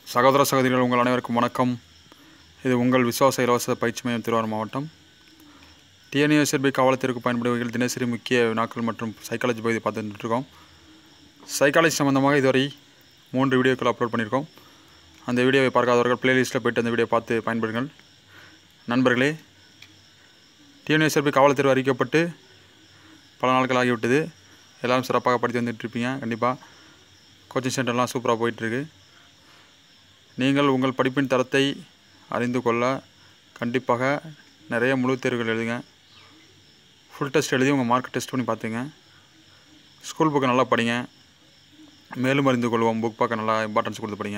சகோதர சகோதரிகள் உங்கள் அனைவருக்கும் வணக்கம் இது உங்கள் விசுவாச இலவச பயிற்சி மையம் திருவாரூர் மாவட்டம் டிஎன்யூஎஸ்எல்பி காவலத்திற்கு பயன்படும் வகையில் தினசரி முக்கிய வினாக்கள் மற்றும் சைக்காலஜி பகுதி பார்த்துட்டு இருக்கோம் சைக்காலஜி சம்மந்தமாக இதுவரை மூன்று வீடியோக்கள் அப்லோட் பண்ணியிருக்கோம் அந்த வீடியோவை பார்க்காதவர்கள் பிளேலிஸ்ட்டில் போய்ட்டு அந்த வீடியோ பார்த்து பயன்பெறுங்கள் நண்பர்களே டிஎன்யூஎஸ்எல்பி காவலத்திற்கு அறிவிக்கப்பட்டு பல நாட்கள் ஆகிவிட்டது எல்லாரும் சிறப்பாக படித்து வந்துட்டு இருப்பீங்க கண்டிப்பாக கோச்சிங் சென்டர்லாம் சூப்பராக போயிட்டுருக்கு நீங்கள் உங்கள் படிப்பின் தரத்தை அறிந்து கொள்ள கண்டிப்பாக நிறைய முழு தேர்வுகள் எழுதுங்க ஃபுல் டெஸ்ட் எழுதி உங்கள் மார்க் டெஸ்ட் பண்ணி பார்த்துங்க ஸ்கூல் புக்கை நல்லா படிங்க மேலும் அறிந்து கொள்வோம் புக் பார்க்க நல்லா இம்பார்ட்டன்ஸ் கொடுத்து படிங்க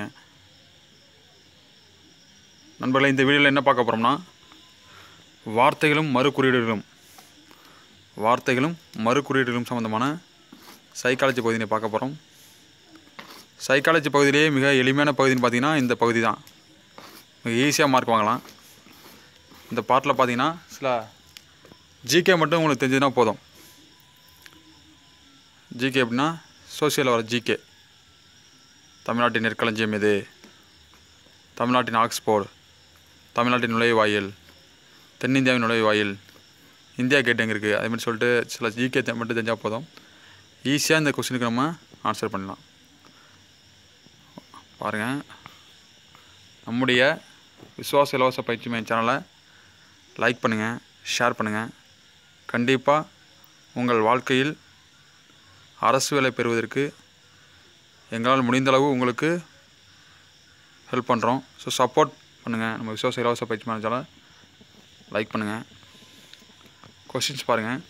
நண்பர்களே இந்த வீடியோவில் என்ன பார்க்க போகிறோம்னா வார்த்தைகளும் மறு குறியீடுகளும் வார்த்தைகளும் மறு குறியீடுகளும் சம்மந்தமான சைக்காலஜி பகுதியை பார்க்க போகிறோம் சைக்காலஜி பகுதியிலேயே மிக எளிமையான பகுதின்னு பார்த்தீங்கன்னா இந்த பகுதி தான் மிக ஈஸியாக மார்க் வாங்கலாம் இந்த பாட்டில் பார்த்தீங்கன்னா சில ஜிகே மட்டும் உங்களுக்கு தெரிஞ்சதுன்னா போதும் ஜிகே அப்படின்னா சோசியலில் வர ஜிகே தமிழ்நாட்டின் நெற்களஞ்சியம் எது தமிழ்நாட்டின் ஆக்ஸ்போர்டு தமிழ்நாட்டின் நுழைவாயில் தென்னிந்தியாவின் நுழைவாயில் இந்தியா கேட் எங்கே இருக்குது அதே மாதிரி சொல்லிட்டு சில ஜிகே மட்டும் தெரிஞ்சால் போதும் ஈஸியாக இந்த கொஸ்டினுக்கு நம்ம ஆன்சர் பண்ணலாம் பாருங்கள் நம்முடைய விசுவாச இலவச பயிற்சி மையம் சேனலை லைக் பண்ணுங்கள் ஷேர் பண்ணுங்கள் கண்டிப்பாக உங்கள் வாழ்க்கையில் அரசு வேலை பெறுவதற்கு எங்களால் முடிந்தளவு உங்களுக்கு ஹெல்ப் பண்ணுறோம் ஸோ சப்போர்ட் பண்ணுங்கள் நம்ம விசுவாச இலவச பயிற்சி மையம் சேனலை லைக் பண்ணுங்கள் கொஷின்ஸ் பாருங்கள்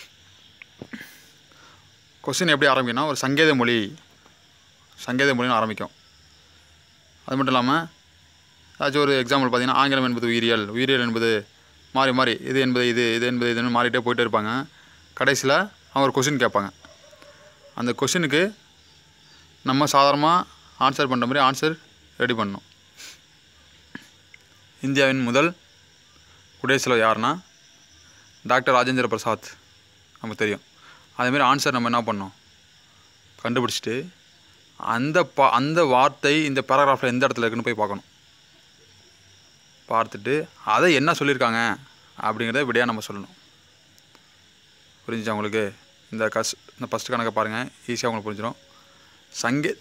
கொஸ்டின் எப்படி ஆரம்பிக்கும்னா ஒரு சங்கேத மொழி சங்கேத மொழின்னு ஆரம்பிக்கும் அது மட்டும் இல்லாமல் ஏதாச்சும் ஒரு எக்ஸாம்பிள் பார்த்தீங்கன்னா ஆங்கிலம் என்பது உயிரியல் உயிரியல் என்பது மாறி மாறி இது என்பது இது இது என்பது இதுன்னு மாறிட்டே போயிட்டே இருப்பாங்க கடைசியில் அவங்க ஒரு கொஷின் கேட்பாங்க அந்த கொஷினுக்கு நம்ம சாதாரணமாக ஆன்சர் பண்ணுற மாதிரி ஆன்சர் ரெடி பண்ணணும் இந்தியாவின் முதல் குடியரசுத் தலைவர் யாருன்னா டாக்டர் ராஜேந்திர பிரசாத் நமக்கு தெரியும் அதேமாரி ஆன்சர் நம்ம என்ன பண்ணோம் கண்டுபிடிச்சிட்டு அந்த பா அந்த வார்த்தை இந்த பேராகிராஃபில் எந்த இடத்துல இருக்குன்னு போய் பார்க்கணும் பார்த்துட்டு அதை என்ன சொல்லியிருக்காங்க அப்படிங்கிறத விடையாக நம்ம சொல்லணும் புரிஞ்சுச்சா உங்களுக்கு இந்த கஸ் இந்த ஃபஸ்ட்டு கணக்கை பாருங்கள் ஈஸியாக உங்களுக்கு புரிஞ்சிடும் சங்கே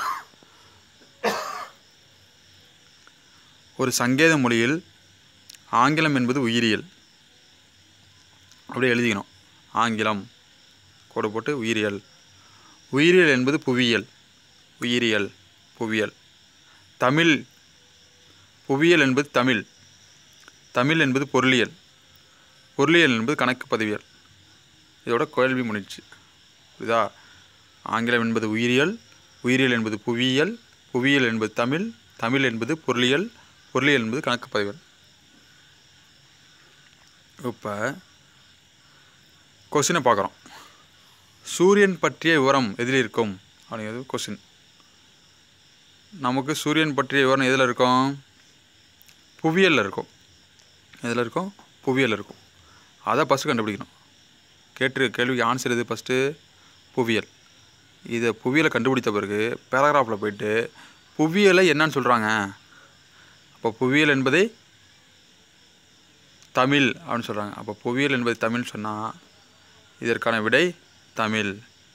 ஒரு சங்கேத மொழியில் ஆங்கிலம் என்பது உயிரியல் அப்படியே எழுதிக்கணும் ஆங்கிலம் கோடு போட்டு உயிரியல் உயிரியல் என்பது புவியியல் உயிரியல் புவியியல் தமிழ் புவியியல் என்பது தமிழ் தமிழ் என்பது பொருளியல் பொருளியல் என்பது கணக்கு பதிவியல் இதோட கேள்வி முடிச்சு புரியுதா ஆங்கிலம் என்பது உயிரியல் உயிரியல் என்பது புவியியல் புவியியல் என்பது தமிழ் தமிழ் என்பது பொருளியல் பொருளியல் என்பது கணக்கு பதிவியல் இப்போ கொஸ்டினை பார்க்குறோம் சூரியன் பற்றிய விவரம் எதில் இருக்கும் அப்படிங்கிறது கொஸ்டின் நமக்கு சூரியன் பற்றிய விவரம் எதில் இருக்கும் புவியலில் இருக்கும் எதில் இருக்கும் புவியல் இருக்கும் அதை ஃபஸ்ட்டு கண்டுபிடிக்கணும் கேட்டு கேள்விக்கு ஆன்சர் எது ஃபஸ்ட்டு புவியல் இதை புவியலை கண்டுபிடித்த பிறகு பேராகிராஃபில் போயிட்டு புவியலை என்னன்னு சொல்கிறாங்க அப்போ புவியியல் என்பதை தமிழ் அப்படின்னு சொல்கிறாங்க அப்போ புவியியல் என்பது தமிழ் சொன்னால் இதற்கான விடை தமிழ்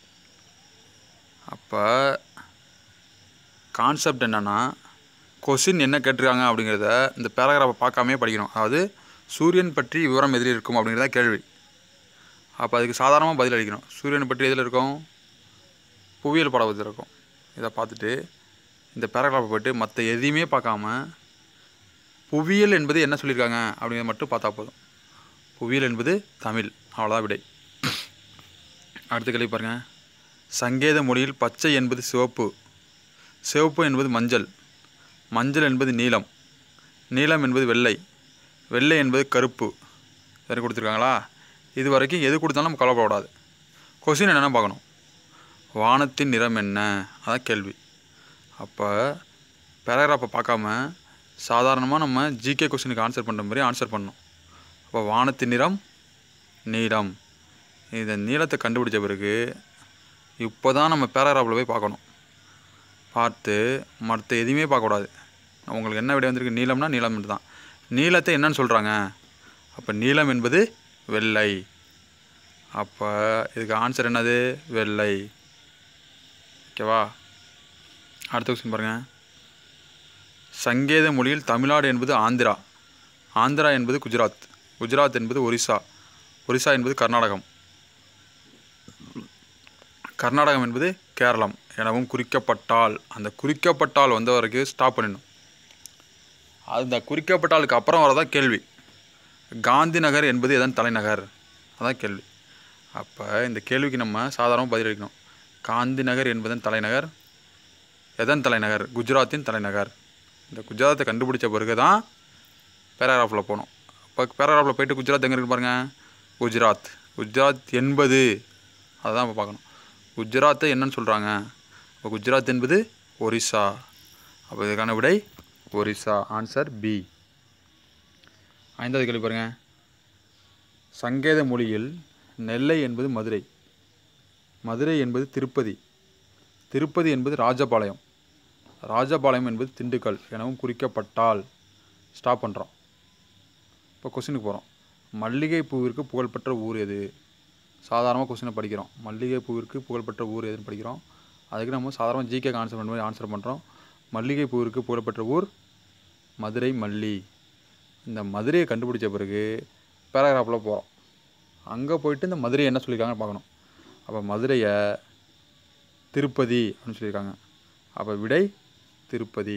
அப்போ கான்செப்ட் என்னென்னா கொஷின் என்ன கேட்டிருக்காங்க அப்படிங்கிறத இந்த பேராகிராஃபை பார்க்காமே படிக்கணும் அதாவது சூரியன் பற்றி விவரம் எதில் இருக்கும் அப்படிங்கிறத கேள்வி அப்போ அதுக்கு சாதாரணமாக பதில் அளிக்கணும் சூரியனை பற்றி எதில் இருக்கும் புவியியல் பாடத்தில் இருக்கும் இதை பார்த்துட்டு இந்த பேராகிராஃபை போய்ட்டு மற்ற எதையுமே பார்க்காம புவியியல் என்பது என்ன சொல்லியிருக்காங்க அப்படிங்கிறத மட்டும் பார்த்தா போதும் புவியியல் என்பது தமிழ் அவ்வளோதான் விடை அடுத்த கேள்வி பாருங்கள் சங்கேத மொழியில் பச்சை என்பது சிவப்பு சிவப்பு என்பது மஞ்சள் மஞ்சள் என்பது நீலம் நீலம் என்பது வெள்ளை வெள்ளை என்பது கருப்பு சரி கொடுத்துருக்காங்களா இது வரைக்கும் எது கொடுத்தாலும் நம்ம கவலைப்படக்கூடாது கொஸ்டின் என்னென்ன பார்க்கணும் வானத்தின் நிறம் என்ன அதான் கேள்வி அப்போ பேராகிராஃபை பார்க்காம சாதாரணமாக நம்ம ஜிகே கொஸ்டினுக்கு ஆன்சர் பண்ணுற மாதிரி ஆன்சர் பண்ணணும் அப்போ வானத்தின் நிறம் நீலம் இந்த நீளத்தை கண்டுபிடிச்ச பிறகு இப்போ தான் நம்ம பேராகிராஃபில் போய் பார்க்கணும் பார்த்து மற்ற எதுவுமே பார்க்கக்கூடாது உங்களுக்கு என்ன விடை வந்திருக்கு நீளம்னா நீளம் தான் நீளத்தை என்னன்னு சொல்கிறாங்க அப்போ நீளம் என்பது வெள்ளை அப்போ இதுக்கு ஆன்சர் என்னது வெள்ளை ஓகேவா அடுத்த கொஸ்டின் பாருங்கள் சங்கேத மொழியில் தமிழ்நாடு என்பது ஆந்திரா ஆந்திரா என்பது குஜராத் குஜராத் என்பது ஒரிசா ஒரிசா என்பது கர்நாடகம் கர்நாடகம் என்பது கேரளம் எனவும் குறிக்கப்பட்டால் அந்த குறிக்கப்பட்டால் வந்த வரைக்கும் ஸ்டாப் பண்ணிடணும் அந்த குறிக்கப்பட்டாலுக்கு அப்புறம் வரதான் கேள்வி காந்தி நகர் என்பது எதன் தலைநகர் அதான் கேள்வி அப்போ இந்த கேள்விக்கு நம்ம சாதாரணமாக பதிலளிக்கணும் காந்தி நகர் என்பதன் தலைநகர் எதன் தலைநகர் குஜராத்தின் தலைநகர் இந்த குஜராத்தை கண்டுபிடிச்ச பிறகு தான் பேராகிராஃபில் போகணும் இப்போ பேராகிராஃபில் போயிட்டு குஜராத் எங்கே இருக்கு பாருங்கள் குஜராத் குஜராத் என்பது அதை தான் இப்போ பார்க்கணும் குஜராத்தை என்னன்னு சொல்கிறாங்க இப்போ குஜராத் என்பது ஒரிசா அப்போ இதுக்கான விடை ஒரிசா ஆன்சர் பி ஐந்தாவது கேள்வி பாருங்கள் சங்கேத மொழியில் நெல்லை என்பது மதுரை மதுரை என்பது திருப்பதி திருப்பதி என்பது ராஜபாளையம் ராஜபாளையம் என்பது திண்டுக்கல் எனவும் குறிக்கப்பட்டால் ஸ்டாப் பண்ணுறோம் இப்போ கொஸ்டினுக்கு போகிறோம் மல்லிகை பூவிற்கு புகழ்பெற்ற ஊர் எது சாதாரணமாக கொஸ்டினை படிக்கிறோம் மல்லிகை பூவிற்கு புகழ்பெற்ற ஊர் எதுன்னு படிக்கிறோம் அதுக்கு நம்ம சாதாரண ஜிகே ஆன்சர் பண்ண மாதிரி ஆன்சர் பண்ணுறோம் மல்லிகை பூவிற்கு புகழ்பெற்ற ஊர் மதுரை மல்லி இந்த மதுரையை கண்டுபிடிச்ச பிறகு பேராகிராஃபில் போகிறோம் அங்கே போயிட்டு இந்த மதுரையை என்ன சொல்லியிருக்காங்கன்னு பார்க்கணும் அப்போ மதுரையை திருப்பதி அப்படின்னு சொல்லியிருக்காங்க அப்போ விடை திருப்பதி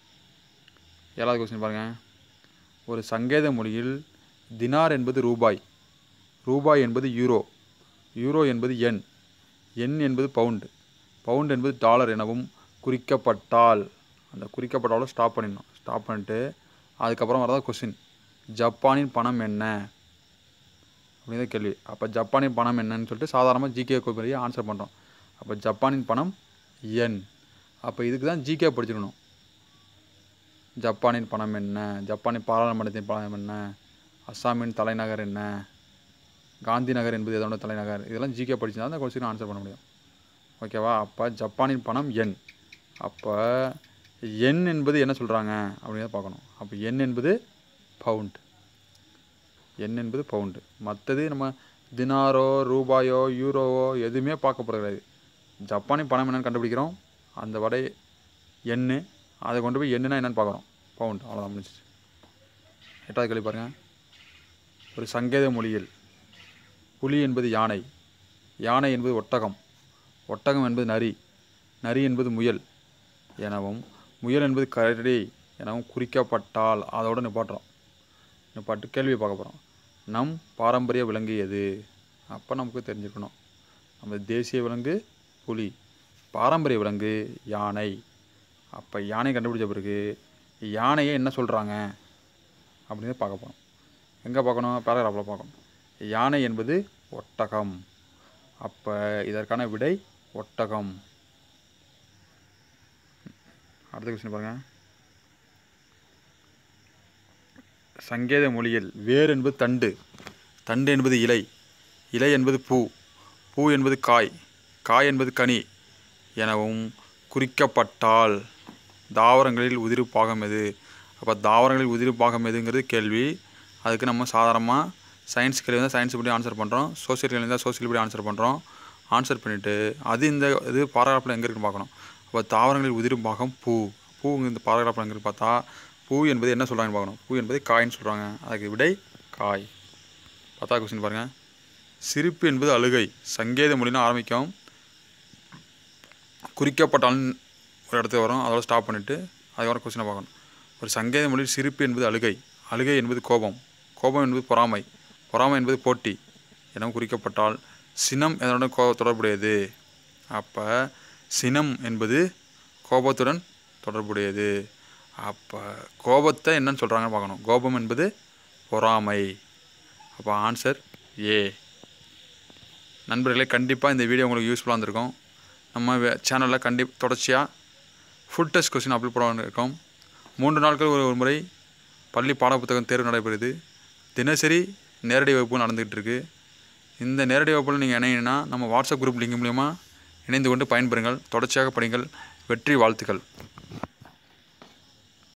ஏழாவது கொஸ்டின் பாருங்கள் ஒரு சங்கேத மொழியில் தினார் என்பது ரூபாய் ரூபாய் என்பது யூரோ யூரோ என்பது எண் எண் என்பது பவுண்டு பவுண்ட் என்பது டாலர் எனவும் குறிக்கப்பட்டால் அந்த குறிக்கப்பட்டாலும் ஸ்டாப் பண்ணிடணும் ஸ்டாப் பண்ணிட்டு அதுக்கப்புறம் வரதா கொஸ்டின் ஜப்பானின் பணம் என்ன அப்படிங்கிற கேள்வி அப்போ ஜப்பானின் பணம் என்னன்னு சொல்லிட்டு சாதாரணமாக ஜிகே கோப்பையே ஆன்சர் பண்ணுறோம் அப்போ ஜப்பானின் பணம் என் அப்போ இதுக்கு தான் ஜிகே படிச்சிருக்கணும் ஜப்பானின் பணம் என்ன ஜப்பானின் பாராளுமன்றத்தின் பணம் என்ன அஸ்ஸாமின் தலைநகர் என்ன காந்தி நகர் என்பது எதோட தலைநகர் இதெல்லாம் ஜிகே படிச்சிருந்தா அந்த கொஸ்டின் ஆன்சர் பண்ண முடியும் ஓகேவா அப்போ ஜப்பானின் பணம் என் அப்போ எண் என்பது என்ன சொல்கிறாங்க அப்படிங்கிறத பார்க்கணும் அப்போ எண் என்பது பவுண்ட் எண் என்பது பவுண்டு மற்றது நம்ம தினாரோ ரூபாயோ யூரோவோ எதுவுமே பார்க்கப்படுகிறது ஜப்பானின் பணம் என்னன்னு கண்டுபிடிக்கிறோம் அந்த வடை எண்ணு அதை கொண்டு போய் எண்ணுனா என்னன்னு பார்க்குறோம் பவுண்ட் அவ்வளோதான் முடிஞ்சிச்சு எட்டாவது கேள்வி பாருங்கள் ஒரு சங்கேத மொழியில் புலி என்பது யானை யானை என்பது ஒட்டகம் ஒட்டகம் என்பது நரி நரி என்பது முயல் எனவும் முயல் என்பது கரடி எனவும் குறிக்கப்பட்டால் அதோட நிப்பாட்டுறோம் நிப்பாட்டு கேள்வியை பார்க்க போகிறோம் நம் பாரம்பரிய விலங்கு எது அப்போ நமக்கு தெரிஞ்சுக்கணும் நம்ம தேசிய விலங்கு புலி பாரம்பரிய விலங்கு யானை அப்போ யானை கண்டுபிடிச்ச பிறகு யானையை என்ன சொல்கிறாங்க அப்படின்னு பார்க்க போகிறோம் எங்கே பார்க்கணும் பேராகிராஃபில் பார்க்கணும் யானை என்பது ஒட்டகம் அப்போ இதற்கான விடை ஒட்டகம் அடுத்த கொஸ்டின் பாருங்கள் சங்கேத மொழியில் வேர் என்பது தண்டு தண்டு என்பது இலை இலை என்பது பூ பூ என்பது காய் காய் என்பது கனி எனவும் குறிக்கப்பட்டால் தாவரங்களில் உதிரு பாகம் எது அப்போ தாவரங்களில் உதிரு பாகம் எதுங்கிறது கேள்வி அதுக்கு நம்ம சாதாரணமாக சயின்ஸ் கேள்வி தான் சயின்ஸ் படி ஆன்சர் பண்ணுறோம் சோசியல் கேள்வி தான் சோசியல் படி ஆன்சர் பண்ணுறோம் ஆன்சர் பண்ணிவிட்டு அது இந்த இது பாராகிராஃபில் எங்கே இருக்குன்னு பார்க்கணும் அப்போ தாவரங்களில் உதிரும் பாகம் பூ பூ இந்த பாராகிராஃபில் எங்கே இருக்கு பார்த்தா பூ என்பது என்ன சொல்கிறாங்கன்னு பார்க்கணும் பூ என்பது காய்ன்னு சொல்கிறாங்க அதுக்கு விடை காய் பத்தாவது கொஸ்டின் பாருங்கள் சிரிப்பு என்பது அழுகை சங்கேத மொழின்னு ஆரம்பிக்கும் குறிக்கப்பட்டாலும் ஒரு இடத்துக்கு வரும் அதோட ஸ்டாப் பண்ணிவிட்டு அதுக்கப்புறம் கொஸ்டினை பார்க்கணும் ஒரு சங்கேத மொழியில் சிரிப்பு என்பது அழுகை அழுகை என்பது கோபம் கோபம் என்பது பொறாமை பொறாமை என்பது போட்டி எனவும் குறிக்கப்பட்டால் சினம் எதனுடன் கோ தொடர்புடையது அப்போ சினம் என்பது கோபத்துடன் தொடர்புடையது அப்போ கோபத்தை என்னன்னு சொல்கிறாங்கன்னு பார்க்கணும் கோபம் என்பது பொறாமை அப்போ ஆன்சர் ஏ நண்பர்களே கண்டிப்பாக இந்த வீடியோ உங்களுக்கு யூஸ்ஃபுல்லாக இருந்திருக்கும் நம்ம சேனலில் கண்டி தொடர்ச்சியாக ஃபுல் டெஸ்ட் கொஸ்டின் அப்லோட் பண்ண இருக்கோம் மூன்று நாட்கள் ஒரு ஒரு முறை பள்ளி பாடப்புத்தகம் தேர்வு நடைபெறுது தினசரி நேரடி வகுப்பு நடந்துகிட்டு இருக்கு இந்த நேரடி வகுப்பில் நீங்கள் இணையினா நம்ம வாட்ஸ்அப் குரூப் லிங்க் மூலிமா இணைந்து கொண்டு பயன்பெறுங்கள் தொடர்ச்சியாக படிங்கள் வெற்றி வாழ்த்துக்கள்